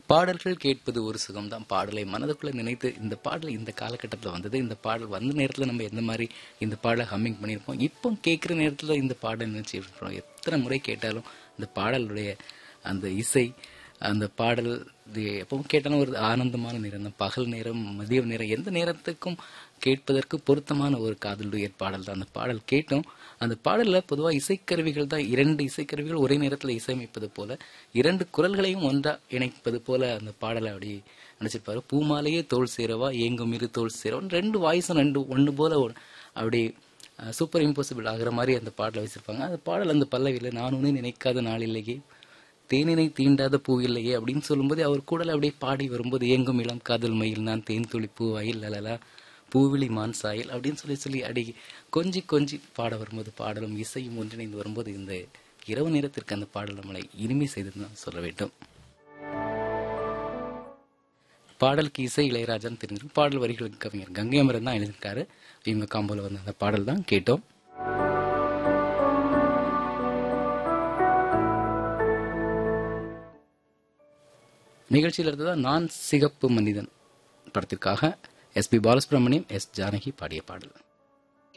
பாடல்கள் கேட்பது ஒரு சுகம்தான் பாடலை மனதுக்குள்ள நினைத்து இந்த பாடல் இந்த காலகட்டத்தில் வந்தது இந்த பாடல் வந்த நேரத்தில் நம்ம எந்த மாதிரி இந்த பாடலை ஹம்மிங் பண்ணியிருப்போம் இப்போ கேட்குற நேரத்தில் இந்த பாடல் நினைச்சு இருக்கிறோம் எத்தனை முறை கேட்டாலும் இந்த பாடலுடைய அந்த இசை அந்த பாடல் இது எப்பவும் கேட்டாலும் ஒரு ஆனந்தமான நேரம் தான் பகல் நேரம் மதிய நேரம் எந்த நேரத்துக்கும் கேட்பதற்கு பொருத்தமான ஒரு காதலுடைய பாடல் தான் அந்த பாடல் கேட்டோம் அந்த பாடல்ல பொதுவா இசைக்கருவிகள் தான் இரண்டு இசைக்கருவிகள் ஒரே நேரத்துல இசையமைப்பது போல இரண்டு குரல்களையும் ஒன்றா இணைப்பது போல அந்த பாடலை அப்படி நினைச்சிருப்பாரு பூமாலையே தோல் சேரவா ஏங்கும் இரு தோல் சேரவா ரெண்டு வாய்ஸும் ரெண்டு ஒன்று போல ஒரு- அப்படி சூப்பர் இம்பாசிபிள் ஆகுற மாதிரி அந்த பாடலை வச்சிருப்பாங்க அந்த பாடல் அந்த பல்லவியில் நான் ஒன்றும் நினைக்காத நாளில்லையே தேனினை தீண்டாத பூ இல்லையே அப்படின்னு சொல்லும்போது அவர் கூடல அப்படியே பாடி வரும்போது ஏங்கும் இளம் காதல் மயில் நான் தேன் துளி பூ வயல் லலலா பூவிழி மான் சாயல் அப்படின்னு சொல்லி சொல்லி அடி கொஞ்சி கொஞ்சி பாட வரும்போது பாடலும் இசையும் ஒன்றிணைந்து வரும்போது இந்த இரவு நேரத்திற்கு அந்த பாடல் நம்மளை இனிமை செய்தது தான் சொல்ல வேண்டும் பாடலுக்கு இசை இளையராஜான்னு தெரிஞ்சிடும் பாடல் வரிகளுக்கு கவிஞர் கங்கை அமரன் தான் எழுதியிருக்காரு இவங்க காம்போல வந்த அந்த பாடல் தான் கேட்டோம் நிகழ்ச்சியில் இருந்ததான் நான் சிகப்பு மனிதன் படத்திற்காக S P Balasubrahmanyam S Janaki பாடிய பாடல்